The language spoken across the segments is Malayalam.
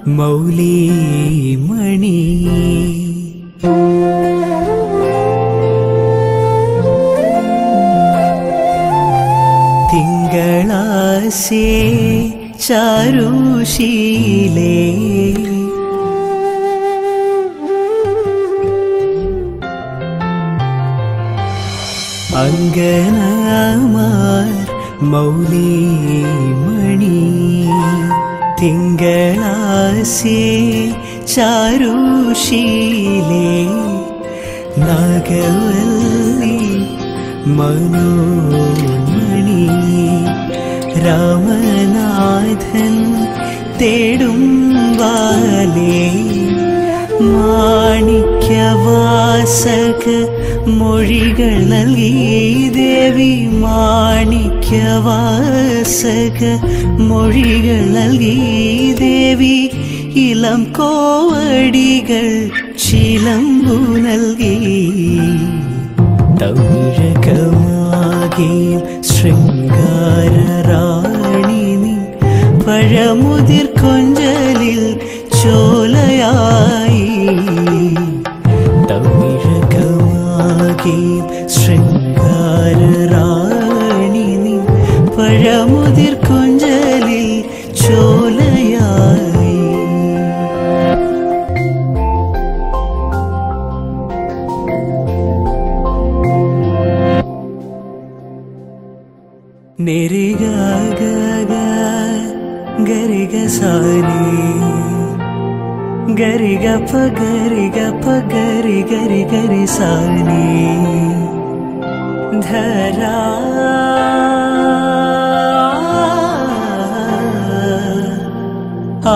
മൗലിമണി തിങ്കളാശേ ചാരുശീലേ അങ്കനമാർ മൗലിമണി തിങ്കളാശേ ചാരുശീലേ നാഗവല്ലി മനോമണി രാമനാഥൻ തേടും വാലേ മാണിക്യവാസക മൊഴികൾ നൽകി ദേവി മാണിക്യവാസക മൊഴികൾ നൽകി ദേവി ഇളം കോവടികൾ ചിലമ്പു നൽകി തമിഴകമാകെ ശൃംഗാരറാണി നീ പഴമുതിർ കൊഞ്ചലിൽ ചോലയായി തമിഴകമാകെ ശൃംഗാരറാണി നീ പഴമുതിർ കൊഞ്ചലിൽ ചോലയായി നിരിഗ ഗ ഗരിഗ സാനി ഗരിഗ പ ഗരിഗ പ ഗരി ഗരി ഗരി സാനി ധരാ ആ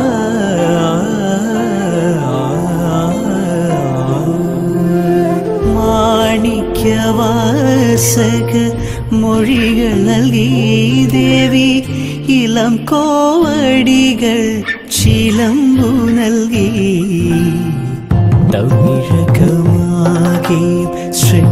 മാണിക്യവാസക മൊഴികൾ നൽകി ദേവി ഇളം കോവടികൾ ചിലമ്പു നൽകി തമിഴകമാകെ ശ്രീ